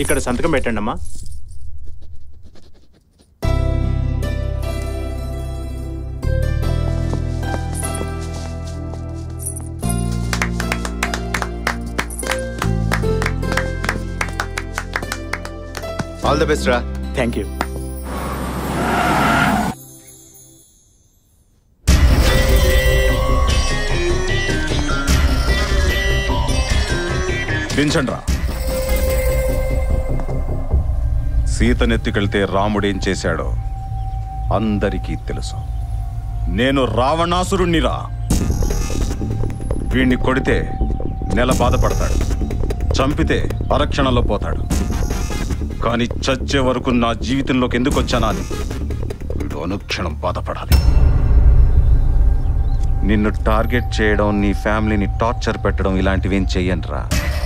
ఇక్కడ సంతకం పెట్టండి అమ్మా ఆల్ ద బెస్ట్ రా థ్యాంక్ యూ దించండ్రా సీతనెత్తుకెళ్తే రాముడేం చేశాడో అందరికీ తెలుసు నేను రావణాసురుణ్ణిరా వీణ్ణి కొడితే నెల బాధపడతాడు చంపితే అరక్షణలో పోతాడు కానీ చచ్చే వరకు నా జీవితంలోకి ఎందుకు వచ్చానా అని వీడు అనుక్షణం బాధపడాలి నిన్ను టార్గెట్ చేయడం నీ ఫ్యామిలీని టార్చర్ పెట్టడం ఇలాంటివేం చెయ్యనురా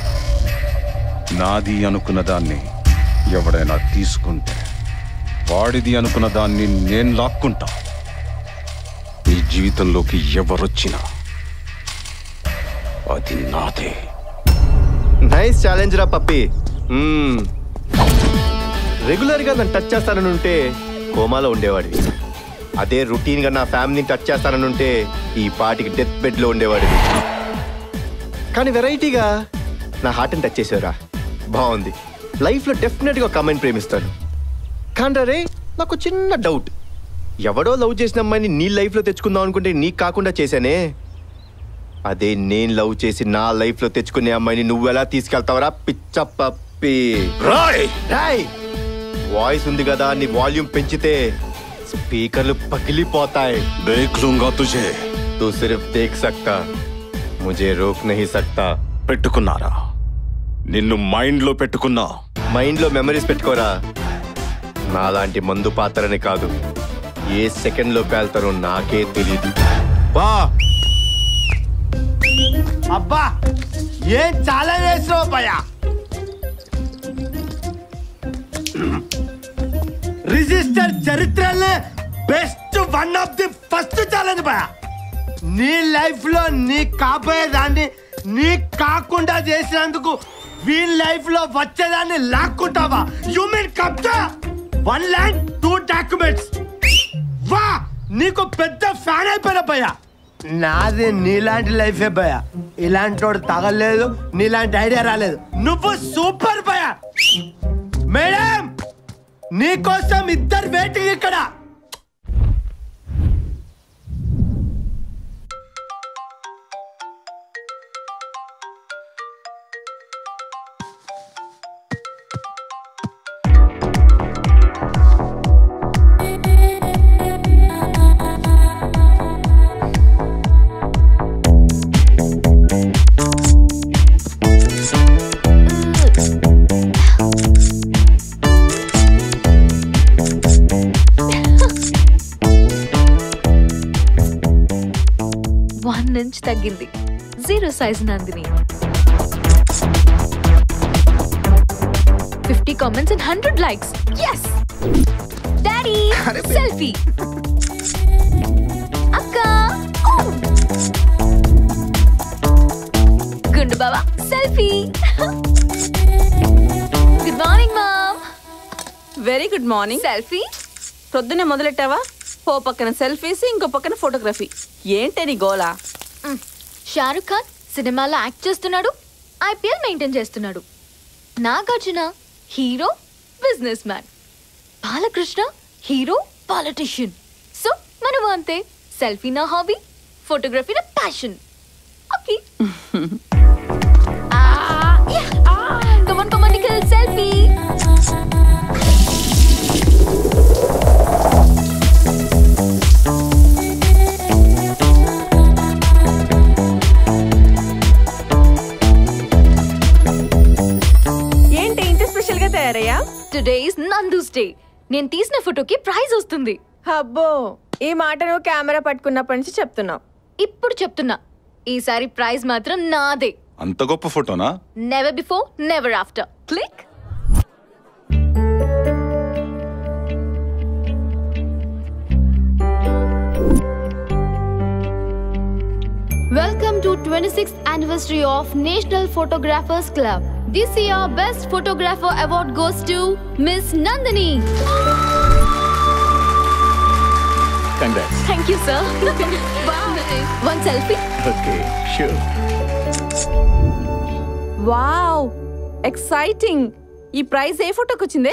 నాది అనుకున్న దాన్ని ఎవడైనా తీసుకుంటే వాడిది అనుకున్న దాన్ని నేను లాక్కుంటా నీ జీవితంలోకి ఎవరొచ్చినా అది నాదే నైస్ ఛాలెంజ్ రా పప్పి మ్మ్. రెగ్యులర్ గా నన్ను టచ్ చేస్తానని ఉంటే కోమాలో ఉండేవాడివి అదే రొటీన్ గా నా ఫ్యామిలీని టచ్ చేస్తానని ఉంటే ఈ పాటికి డెత్ బెడ్ లో ఉండేవాడివి కానీ వెరైటీగా నా హార్ట్ని టచ్ చేసావురా బాగుంది లైఫ్లో డెఫినెట్గా ఒక అమ్మాయిని ప్రేమిస్తాను కానీ రే నాకు చిన్న డౌట్ ఎవడో లవ్ చేసిన అమ్మాయిని నీ లైఫ్లో తెచ్చుకుందాం అనుకుంటే నీకు కాకుండా చేశానే అదే నేను లవ్ చేసి నా లైఫ్ లో తెచ్చుకునే అమ్మాయిని నువ్వు ఎలా తీసుకెళ్తావరా పిచ్చ పప్పి రాయ్ రాయ్ వాయిస్ ఉంది కదా నీ వాల్యూమ్ పెంచితే స్పీకర్లు పగిలిపోతాయి దేఖ్ లూంగా తుజే तू सिर्फ देख सकता मुझे रोक नहीं सकता పెట్టుకున్నారా నిన్ను మైండ్ లో పెట్టుకున్నా మైండ్ లో మెమరీస్ పెట్టుకోరా నాలాంటి మందు పాత్రని కాదు ఏ సెకండ్ లో పేల్తానో నాకే తెలియదు బా అబ్బా ఏం చాలా చేసినావు భయ రిజిస్టర్ చరిత్రలో best one of the first challenge భయ నీ లైఫ్ లో నీ కాబోయే దాన్ని నీ కాకుండా చేసినందుకు వీళ్ళ లైఫ్ లో వచ్చేదాన్ని లాక్కుంటావా యు మీన్ కబ్జా వన్ ల్యాండ్ టూ డాక్యుమెంట్స్ వా నీకు పెద్ద ఫ్యాన్ అయిపోయిన భయ నాది నీలాంటి లైఫే భయ ఇలాంటి వాడు తగలేదు నీలాంటి ఐడియా రాలేదు నువ్వు సూపర్ భయ మేడం నీకోసం ఇద్దరు వెయిటింగ్ ఇక్కడ వన్ ఇంచ్ తగ్గింది zero size Nandini fifty comments and hundred likes yes daddy selfie అక్క గుండు బాబా selfie good morning mom very good morning selfie పొద్దున్నే మొదలెట్టావా ఓ పక్కన సెల్ఫీస్ ఇంకో పక్కన ఫోటోగ్రఫీ ఏంటే నీ గోలా షారుఖ్ ఖాన్ సినిమాలో యాక్ట్ చేస్తున్నాడు ఐపీఎల్ మెయింటైన్ చేస్తున్నాడు Nagarjuna hero business man Balakrishna hero politician so మనం అంతే సెల్ఫీ నా హాబీ ఫోటోగ్రఫీ నా passion okay come on come on Nikhil selfie ఏంటి ఇంత స్పెషల్ గా తయారయ్యా టుడే ఇస్ నందూస్ డే నేను తీసిన ఫోటోకి ప్రైజ్ వస్తుంది అబ్బో ఈ మాట నువ్వు కెమెరా పట్టుకున్నప్పటి నుంచి చెప్తున్నావు ఇప్పుడు చెప్తున్నా ఈసారి ప్రైజ్ మాత్రం నాదే అంత గొప్ప ఫోటోనా never before never after click welcome Welcome to 26th anniversary of National Photographers Club. This year, Best Photographer Award goes to Miss Nandini. Congrats thank you sir one selfie okay sure wow exciting ఈ prize ఏ ఫోటోకి వచ్చిందే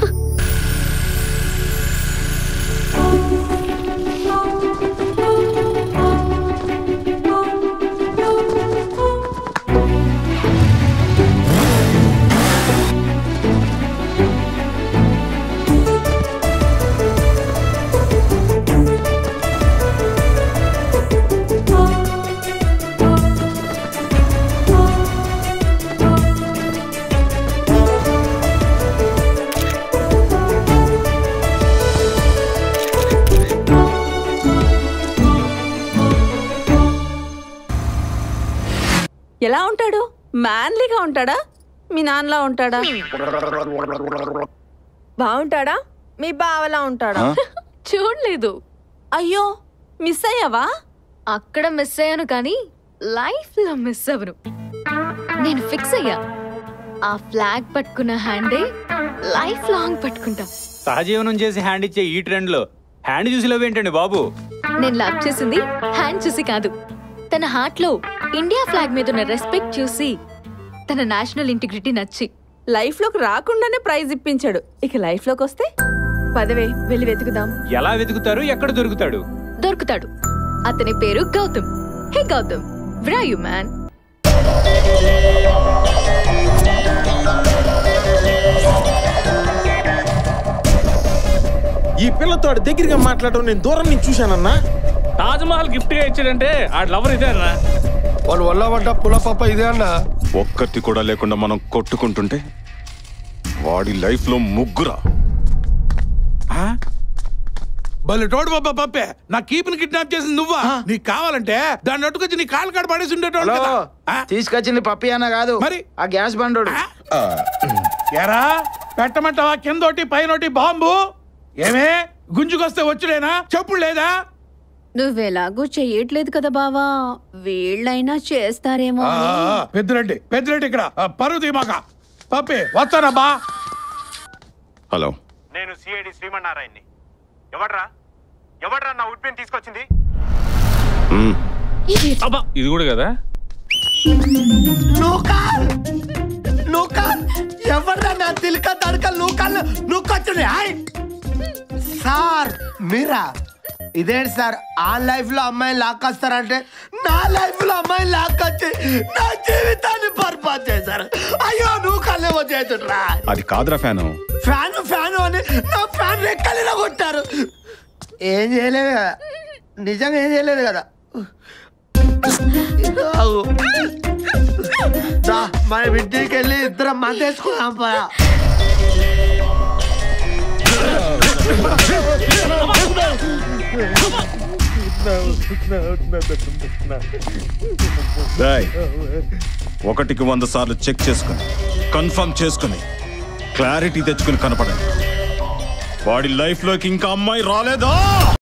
ఎలా ఉంటాడు మ్యాన్లీగా ఉంటాడా మీ నాన్నలా ఉంటాడా బాగుంటాడా మీ బావలా ఉంటాడా చూడలేదు అయ్యో మిస్ అయ్యావా అక్కడ మిస్ అయ్యాను కానీ లైఫ్ లో మిస్ అవ్వను నేను ఫిక్స్ అయ్యా ఆ ఫ్లాగ్ పట్టుకున్న హ్యాండే లైఫ్ లాంగ్ పట్టుకుంటా సహజీవనం చేసి హ్యాండ్ ఇచ్చే ఈ ట్రెండ్ లో హ్యాండ్ చూసి లవ్ ఏంటండి బాబు నేను లవ్ చేసింది హ్యాండ్ చూసి కాదు తన హార్ట్ లో ఇండియా ఫ్లాగ్ మీద ఉన్న రెస్పెక్ట్ చూసి తన నేషనల్ ఇంటిగ్రిటీ నచ్చి లైఫ్ లోకి రాకుండానే ప్రైజ్ ఇప్పించాడు ఇక లైఫ్ లోకి వస్తే పదవే వెళ్ళి వెతుకుదాం ఎలా వెతుకుతారు ఎక్కడ దొరుకుతాడు దొరుకుతాడు అతని పేరు గౌతమ్ హే గౌతమ్ వ్రాయు మ్యాన్ ఈ పిల్లతో ఆడు దగ్గరగా మాట్లాడటం నేను దూరం నుంచి చూశానన్నా తాజ్ మహల్ గిఫ్ట్ గా ఇచ్చాడంటే ఆ లవర్ ఇదే అన్న వాళ్ళు వల్ల పడ్డ పులపప్ప ఇదే అన్నా ఒక్కటి కూడా లేకుండా మనం కొట్టుకుంటుంటే వాడి లైఫ్ లో ముగ్గురా భలే తోడు బాబా పప్పే నా కీపుని కిడ్నాప్ చేసింది నువ్వా నీకు కావాలంటే దాన్ని అట్టుకొచ్చి నీ కాలు కాడ పడేసి ఉండేటోడు కదా ఆ? తీసుకొచ్చింది పప్పి అన్న కాదు మరి? ఆ గ్యాస్ బండోడు ఆ? ఎరా పెట్టమంటావా కిందోటి పైనోటి బాంబు ఏమే గుంజుకొస్తే వచ్చుడేనా చెప్పుడు లేదా నువ్వెలాగూ చెయ్యట్లేదు కదా బావా వీళ్ళైనా చేస్తారేమో ఆ, అని. ఆ, పెద్దిరెడ్డి పెద్దిరెడ్డి ఇక్కడ ఆ, పరువు తీమాక పప్పి వస్తానబ్బా హలో నేను సిఐడి శ్రీమన్నారాయణని ఎవడ్రా ఎవడ్రా నా ఉడ్పిని తీసుకొచ్చింది మ్మ్. అబ్బా ఇది కూడా కదా నూకాల్ నూకాల్ ఎవరా నా తిలక తడక నూకాల్ నూకొచ్చుని హాయ్ సార్ మీరా ఇదేంటి సార్ ఆ లైఫ్ లో అమ్మాయిని లాక్కొస్తారంటే నా లైఫ్ లో అమ్మాయిని లాక్కొచ్చి నా జీవితాన్ని బర్బాద్ చేశారు అయ్యో నువ్వు కళ్ళేమో చేతుడ్రా అది కాదురా ఫ్యాను ఫ్యాన్ ఫ్యాన్ అని నా ఫ్యాన్ రెక్కలిలా కొట్టారు ఏం చేయలేదు కదా నిజంగా ఏం చేయలేదు కదా ఆగు. దా, మన ఇంటికి వెళ్ళి ఇద్దరం మందేసుకున్నాం పోయా డేయ్, ఒకటికి వంద సార్లు చెక్ చేసుకుని కన్ఫర్మ్ చేసుకుని క్లారిటీ తెచ్చుకుని కనపడండి వాడి లైఫ్ లోకి ఇంకా అమ్మాయి రాలేదా